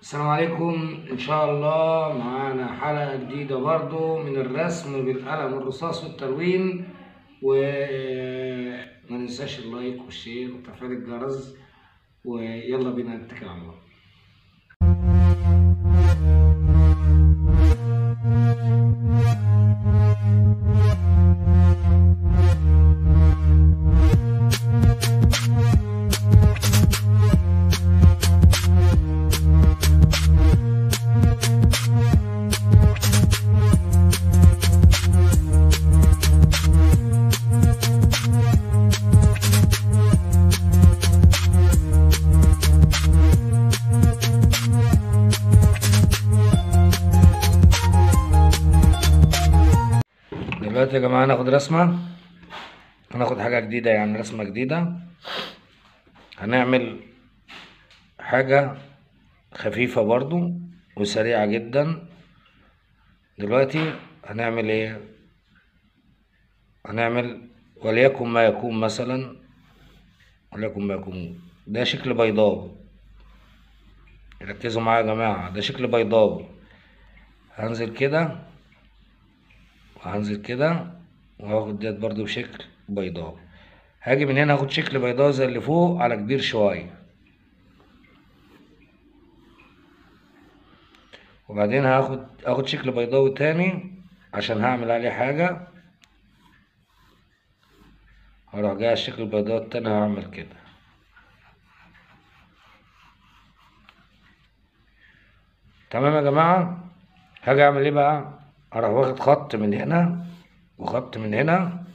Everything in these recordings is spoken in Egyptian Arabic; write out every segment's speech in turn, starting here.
السلام عليكم ان شاء الله معانا حلقة جديدة برضو من الرسم بالقلم الرصاص والتلوين وما ننساش اللايك والشير وتفعيل الجرس ويلا بينا نتكل على الله دلوقتي يا جماعة هناخد رسمة هناخد حاجة جديدة يعني رسمة جديدة هنعمل حاجة خفيفة برضو وسريعة جدا دلوقتي هنعمل ايه هنعمل وليكن ما يكون مثلا وليكن ما يكون ده شكل بيضاوي ركزوا معايا يا جماعة ده شكل بيضاوي هنزل كده وهنزل كده وهاخد ديت برضو بشكل بيضاوي هاجي من هنا هاخد شكل بيضاوي زي اللي فوق على كبير شوية وبعدين هاخد اخد شكل بيضاوي تاني عشان هعمل عليه حاجة هروح جاي على الشكل البيضاوي التاني هعمل كده تمام يا جماعة هاجي اعمل ايه بقى هروح واخد خط من هنا وخط من هنا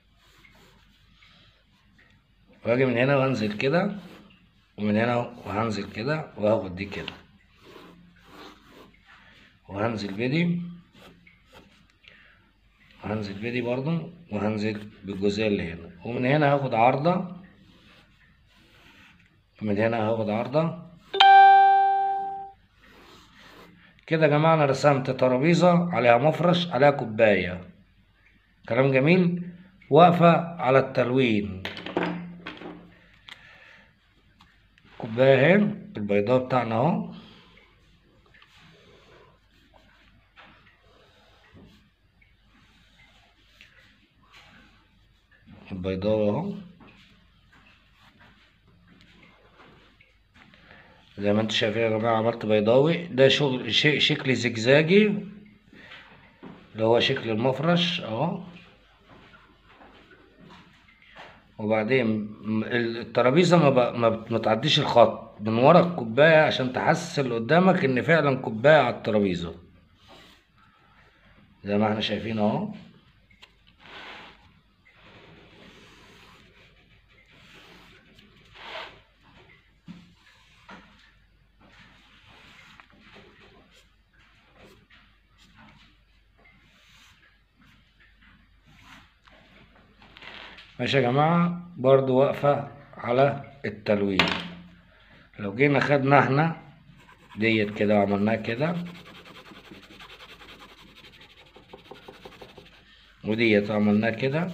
واجي من هنا وانزل كده ومن هنا وهنزل كده وهاخد دي كده وهنزل بدي وهنزل بدي برضو وهنزل بالجزئية اللي هنا ومن هنا هاخد عارضة ومن هنا هاخد عارضة كده يا جماعة أنا رسمت ترابيزة عليها مفرش عليها كوباية كلام جميل واقفة على التلوين كوباية اهي البيضاء بتاعنا اهو البيضاء اهو زي ما انتوا شايفين يا جماعة عملت بيضاوي ده شغل ش- شكل زجزاجي اللي هو شكل المفرش اهو وبعدين م- ال- الترابيزة ما, ب... ما, بت- ما تعديش الخط من ورا الكوباية عشان تحسس اللي قدامك ان فعلا كوباية على الترابيزة زي ما احنا شايفين اهو ماشي يا جماعة برضو واقفة على التلوين لو جينا خدنا احنا ديت كده وعملناها كده وديت عملناها كده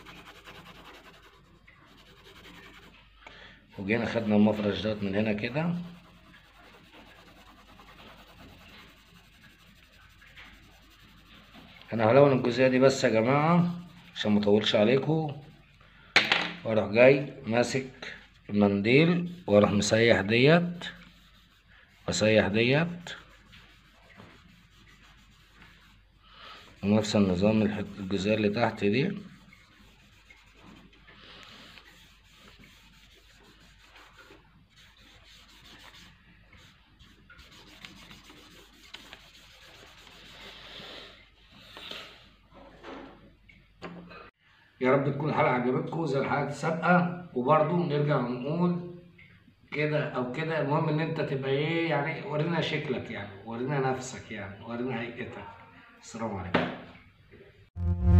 وجينا خدنا المفرش دوت من هنا كده انا هلون الجزئية دي بس يا جماعة عشان مطولش عليكم واروح جاي ماسك المنديل واروح مسيح ديت واسيح ديت ونفس النظام الحت- الجزئية اللي تحت دي يا رب تكون الحلقة عجبتكم زي الحلقات السابقة وبرضه نرجع نقول كده أو كده المهم إن أنت تبقى إيه يعني ورينا شكلك يعني ورينا نفسك يعني ورينا هيئتك السلام عليكم